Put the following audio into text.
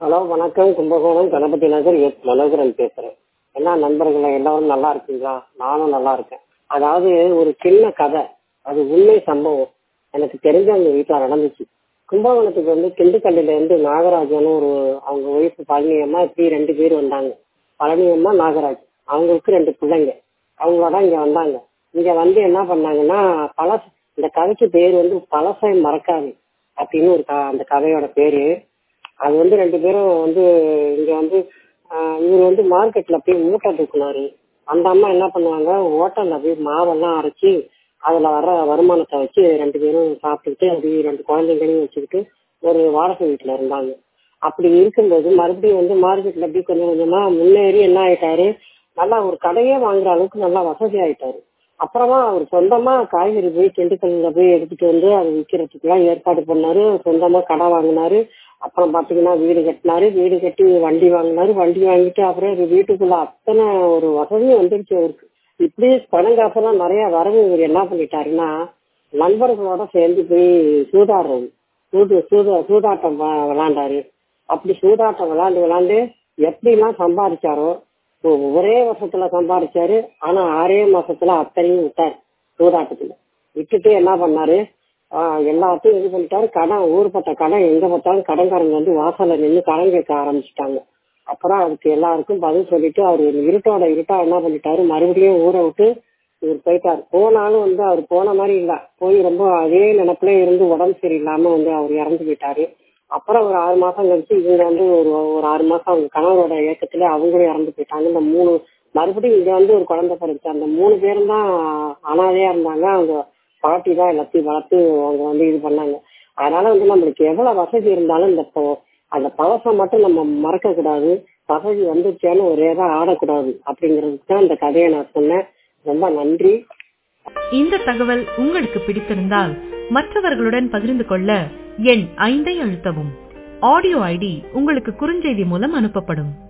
hello வணக்கம் Kumbakonam Ganapathi Nagar S Manoharan பேசுறேன் என்ன நண்பர்களே எல்லாரும் நல்லா இருக்கீங்களா நானும் நல்லா இருக்கேன் அதாவது ஒரு சின்ன கதை அது உண்மை சம்பவம் எனக்கு தெரிஞ்சவங்க வீட்டில் நடந்துச்சு கும்பகோணத்துக்கு வந்து திண்டுக்கல்லில இருந்து நாகராஜன் ஒரு அவங்க ஒய்ஃப் பழனி அம்மா இப்படி ரெண்டு பேர் வந்தாங்க பழனி அம்மா நாகராஜ் அவங்களுக்கு ரெண்டு பிள்ளைங்க அவங்களோட இங்க வந்தாங்க இங்க வந்து என்ன பண்ணாங்கன்னா பழச இந்த கதைக்கு பேர் வந்து பழசை மறக்காது அப்படின்னு ஒரு க- அந்த கதையோட பேரு அது வந்து ரெண்டு பேரும் வந்து இங்க வந்து ஆஹ் இவர் வந்து மார்க்கெட்ல போய் மூட்டை தூக்குனாரு அந்த அம்மா என்ன பண்ணுவாங்க ஹோட்டல்ல போய் மாவெல்லாம் அரைச்சி அதுல வர்ற வருமானத்தை வச்சு ரெண்டு பேரும் சாப்பிட்டுக்கிட்டு அப்படியே ரெண்டு குழந்தைங்களையும் வச்சுக்கிட்டு ஒரு வாடகை வீட்டுல இருந்தாங்க அப்படி இருக்கும்போது மறுபடியும் வந்து மார்க்கெட்ல அப்படியே கொஞ்சம் கொஞ்சமா முன்னேறி என்ன ஆயிட்டாரு நல்லா ஒரு கடையே வாங்குற அளவுக்கு நல்லா வசதி ஆயிட்டாரு அப்புறமா அவர் சொந்தமா காய்கறி போய் திண்டுக்கல்ல போய் எடுத்துட்டு வந்து அதை விற்கிறதுக்குலாம் ஏற்பாடு பண்ணாரு சொந்தமா கடை வாங்கினாரு அப்புறம் பாத்தீங்கன்னா வீடு கட்டினாரு வீடு கட்டி வண்டி வாங்கினாரு வண்டி வாங்கிட்டு அப்புறம் இது வீட்டுக்குள்ள அத்தனை ஒரு வசதியும் வந்துருச்சு அவருக்கு இப்படியே பணம் காசெல்லாம் நிறைய வரவு இவர் என்ன பண்ணிட்டாருன்னா நண்பர்களோட சேர்ந்து போய் சூதாடுறது சூது சூத சூதாட்டம் வ- விளையாண்டாரு அப்படி சூதாட்டம் விளையாண்டு விளையாண்டு எப்படிலாம் சம்பாதிச்சாரோ ஒ- ஒரே வருஷத்துல சம்பாதிச்சாரு ஆனா ஆறே மாசத்துல அத்தனையும் விட்டாரு சூதாட்டத்துல விட்டுட்டு என்ன பண்ணாரு ஆஹ் எல்லாத்தையும் இது பண்ணிட்டாரு கடன் ஊர்பட்ட கடன் எங்க பார்த்தாலும் கடன்காரங்க வந்து வாசல்ல நின்று கடன் கேட்க ஆரம்பிச்சிட்டாங்க அப்புறம் அதுக்கு எல்லாருக்கும் பதில் சொல்லிட்டு அவர் இருட்டோட இருட்டா என்ன பண்ணிட்டாரு மறுபடியும் ஊரை விட்டு இவர் போயிட்டாரு போனாலும் வந்து அவர் போன மாதிரி இல்ல போய் ரொம்ப அதே நினைப்புல இருந்து உடம்பு சரியில்லாம வந்து அவர் இறந்து போயிட்டாரு அப்புறம் ஒரு ஆறு மாசம் கழிச்சு இவங்க வந்து ஒரு ஒரு ஆறு மாசம் அவங்க கணவரோட இயக்கத்துல அவங்களும் இறந்து போயிட்டாங்க இந்த மூணு மறுபடியும் இங்க வந்து ஒரு குழந்தை பிறந்துச்சு அந்த மூணு பேரும் தான் அனாதையா இருந்தாங்க அவங்க பாட்டி தான் எல்லாத்தையும் வளர்த்து அவங்க வந்து இது பண்ணாங்க அதனால வந்து நம்மளுக்கு எவ்வளவு வசதி இருந்தாலும் இந்த பொ- அந்த பழசம் மட்டும் நம்ம மறக்க கூடாது வசதி வந்துச்சேன்னு ஒரே தான் ஆடக்கூடாது அப்படிங்கிறதுக்கு தான் இந்த கதையை நான் சொன்னேன் ரொம்ப நன்றி இந்த தகவல் உங்களுக்கு பிடித்திருந்தால் மற்றவர்களுடன் பகிர்ந்து கொள்ள எண் ஐந்தை அழுத்தவும் ஆடியோ ஐடி உங்களுக்கு குறுஞ்செய்தி மூலம் அனுப்பப்படும்